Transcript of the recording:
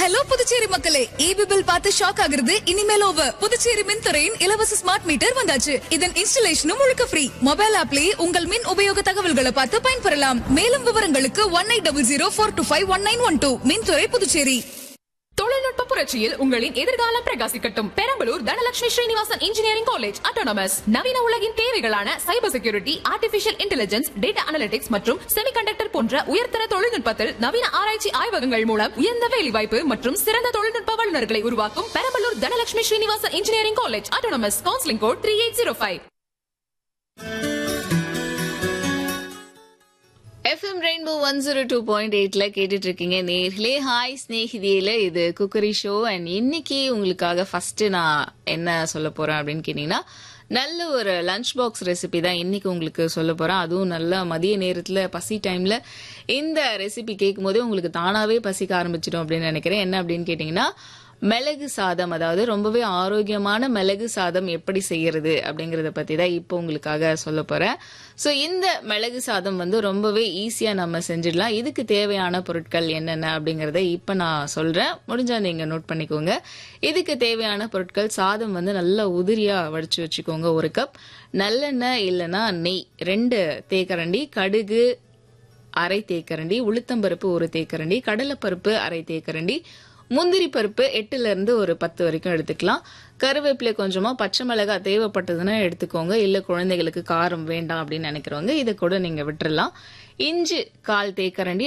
hello Puducherry மக்களே EB bill பார்த்து shock ஆகுறது இனிமேல் ஓவர் புதுச்சேரி மின்துறையின் இலவச ஸ்மார்ட் மீட்டர் வந்தாச்சு இதன் இன்ஸ்டலேஷனும் முழுக்க ஃப்ரீ மொபைல் ஆப்லயே உங்கள் மின் உபயோக தகவல்களை பார்த்து பயன்பெறலாம் மேலும் விவரங்களுக்கு one eight double zero four two five one nine one two மின்துறை புதுச்சேரி தொழில்நுட்ப புரட்சியில் உங்களின் எதிர்காலம் பிரகாசிக்கட்டும் Perambalur Dhanalakshmi Srinivasan engineering college autonomous நவீன உலகின் தேவைகளான cyber security artificial intelligence data analytics மற்றும் செமிகண்டக்டர் போன்ற உயர்தர தொழில்நுட்பத்தில் நவீன ஆராய்ச்சி ஆய்வகங்கள் மூலம் உயர்ந்த வேலைவாய்ப்பு மற்றும் சிறந்த தொழில்நுட்ப வல்லுநர்களை உருவாக்கும் Perambalur Dhanalakshmi Srinivasan engineering college autonomous counselling code three eight zero five FM rainbow one zero two point எயிட்ல கேட்டுட்டு இருக்கீங்க நேர்களே ஹாய் ஸ்னேகிதியில இது குக்கரி ஷோ அண்ட் இன்னைக்கு உங்களுக்காக ஃபர்ஸ்ட் நான் என்ன சொல்ல போறேன் அப்படின்னு கேட்டீங்கன்னா நல்ல ஒரு லஞ்ச் பாக்ஸ் ரெசிபி தான் இன்னைக்கு உங்களுக்கு சொல்ல போறேன் அதுவும் நல்ல மதிய நேரத்துல பசி டைம்ல இந்த ரெசிபி கேட்கும் போதே உங்களுக்கு தானாவே பசிக்க ஆரம்பிச்சிடும் அப்படின்னு நினைக்கிறேன் என்ன அப்படின்னு கேட்டீங்கன்னா மிளகு சாதம் அதாவது ரொம்பவே ஆரோக்கியமான மிளகு சாதம் எப்படி செய்யறது அப்படிங்கறத பத்தி தான் இப்போ உங்களுக்காக சொல்ல போறேன் ஸோ இந்த மிளகு சாதம் வந்து ரொம்பவே ஈஸியா நம்ம செஞ்சிடலாம் இதுக்கு தேவையான பொருட்கள் என்னென்ன அப்படிங்கறத இப்போ நான் சொல்றேன் முடிஞ்சா நீங்க நோட் பண்ணிக்கோங்க இதுக்கு தேவையான பொருட்கள் சாதம் வந்து நல்லா உதிரியா வடிச்சு வச்சுக்கோங்க ஒரு கப் நல்லெண்ணெய் இல்லைன்னா நெய் ரெண்டு தேக்கரண்டி கடுகு அரை தேக்கரண்டி உளுத்தம்பருப்பு ஒரு தேக்கரண்டி கடலைப்பருப்பு அரை தேக்கரண்டி முந்திரி பருப்பு எட்டுல இருந்து ஒரு பத்து வரைக்கும் எடுத்துக்கலாம் கருவேப்பிலை கொஞ்சமா பச்சை மிளகாய் தேவைப்பட்டதுன்னா எடுத்துக்கோங்க இல்ல குழந்தைகளுக்கு காரம் வேண்டாம் அப்படின்னு நினைக்கிறவங்க இதை கூட நீங்க விட்டுறலாம் இஞ்சி கால் தேக்கரண்டி